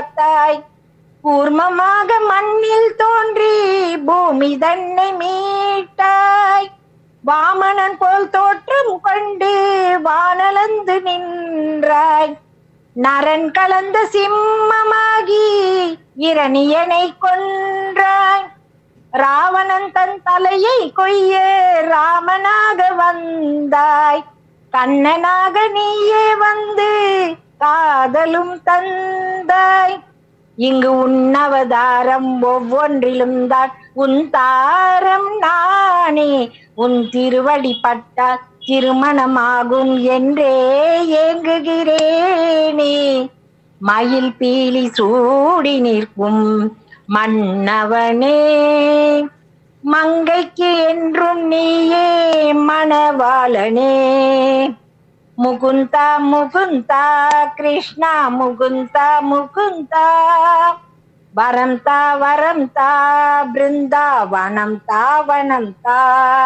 காத்தாய் கூர்மமாக மண்ணில் தோன்றி பூமி தன்னை மீட்டாய் வாமனன் போல் தோற்றம் கொண்டு வானலந்து நின்றாய் நரன் கலந்த சிம்மமாகி இரணியனை கொன்றாய் ராவணன் தன் தலையை கொய்ய ராமனாக வந்தாய் கண்ணனாக நீயே வந்து காதலும் தந்தாய் இங்கு உன்னவதாரம் ஒவ்வொன்றிலும் தான் உன் தாரம் நானே உன் திருவடி பட்டால் திருமணமாகும் என்றே ஏங்குகிறேனே மயில் பீலி சூடி நிற்கும் மன்னவனே மங்கைக்கு என்றும் நீயே மணவாளனே முகுந்தா முகுந்தா கிருஷ்ணா முகுந்தா முகுந்தா வரம் தா வரம் தா பிருந்தாவனம் தா வனம் தா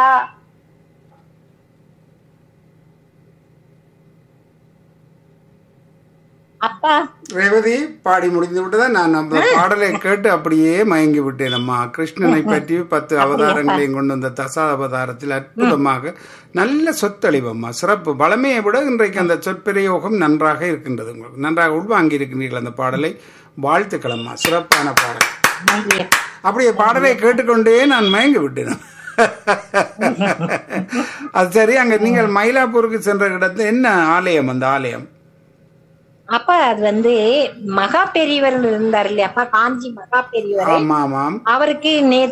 அப்பா ரேவதி பாடி முடிந்து விட்டதான் நான் அந்த பாடலை கேட்டு அப்படியே மயங்கி விட்டேன் அம்மா கிருஷ்ணனை பற்றி பத்து அவதாரங்களையும் கொண்டு வந்த தசா அவதாரத்தில் அற்புதமாக நல்ல சொத்தளிவம்மா சிறப்பு பலமையை விட இன்றைக்கு அந்த சொற்பிரயோகம் நன்றாக இருக்கின்றது உங்களுக்கு நன்றாக உள்வாங்கி இருக்கின்றீர்கள் அந்த பாடலை வாழ்த்துக்கள் அம்மா சிறப்பான பாடல் நன்றி அப்படியே பாடலை கேட்டுக்கொண்டே நான் மயங்கி விட்டேன் அது சரி அங்க நீங்கள் மயிலாப்பூருக்கு சென்ற இடத்துல என்ன ஆலயம் அந்த ஆலயம் அப்பா அது வந்து மகா பெரியவர் இருந்தார் இல்லையாப்பா காஞ்சி மகா பெரியவர் ஆமா ஆமாம் அவருக்கு நேத்து